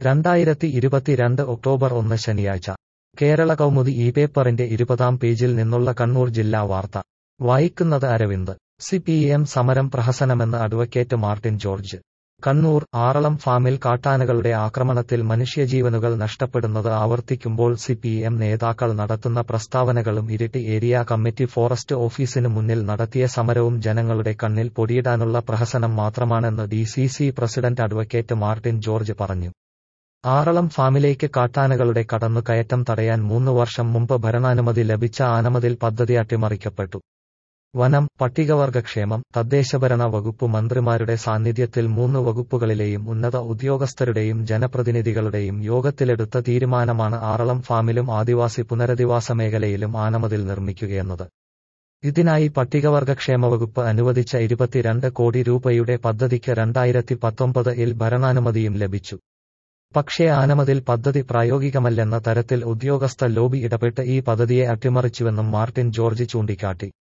രണ്ടായിരത്തി ഇരുപത്തിരണ്ട് ഒക്ടോബർ ഒന്ന് ശനിയാഴ്ച കേരള കൗമുദി ഈ പേപ്പറിന്റെ ഇരുപതാം പേജിൽ നിന്നുള്ള കണ്ണൂർ ജില്ലാ വാർത്ത വായിക്കുന്നത് അരവിന്ദ് സി പി എം സമരം പ്രഹസനമെന്ന് advocate Martin George Kannur Aralam ഫാമിൽ കാട്ടാനകളുടെ ആക്രമണത്തിൽ മനുഷ്യജീവനുകൾ നഷ്ടപ്പെടുന്നത് ആവർത്തിക്കുമ്പോൾ സി പി എം നേതാക്കൾ നടത്തുന്ന പ്രസ്താവനകളും ഇരിട്ടി ഏരിയ കമ്മിറ്റി ഫോറസ്റ്റ് ഓഫീസിന് മുന്നിൽ നടത്തിയ സമരവും ജനങ്ങളുടെ കണ്ണിൽ പൊടിയിടാനുള്ള പ്രഹസനം മാത്രമാണെന്ന് D C C president advocate Martin George പറഞ്ഞു ആറളം ഫാമിലേക്ക് കാട്ടാനകളുടെ കടന്നുകയറ്റം തടയാൻ മൂന്ന് വർഷം മുമ്പ് ഭരണാനുമതി ലഭിച്ച ആനമതിൽ പദ്ധതി അട്ടിമറിക്കപ്പെട്ടു വനം പട്ടികവർഗക്ഷേമം തദ്ദേശഭരണ വകുപ്പ് മന്ത്രിമാരുടെ സാന്നിധ്യത്തിൽ മൂന്ന് വകുപ്പുകളിലെയും ഉന്നത ഉദ്യോഗസ്ഥരുടെയും ജനപ്രതിനിധികളുടെയും യോഗത്തിലെടുത്ത തീരുമാനമാണ് ആറളം ഫാമിലും ആദിവാസി പുനരധിവാസ മേഖലയിലും ആനമതിൽ നിർമ്മിക്കുകയെന്നത് ഇതിനായി പട്ടികവർഗക്ഷേമ വകുപ്പ് അനുവദിച്ച ഇരുപത്തിരണ്ട് കോടി രൂപയുടെ പദ്ധതിക്ക് രണ്ടായിരത്തി പത്തൊമ്പത് ഇൽ ഭരണാനുമതിയും ലഭിച്ചു പക്ഷേ ആനമതിൽ പദ്ധതി പ്രായോഗികമല്ലെന്ന തരത്തിൽ ഉദ്യോഗസ്ഥ ലോബി ഇടപെട്ട് ഈ പദ്ധതിയെ അട്ടിമറിച്ചുവെന്നും മാർട്ടിൻ ജോർജ് ചൂണ്ടിക്കാട്ടി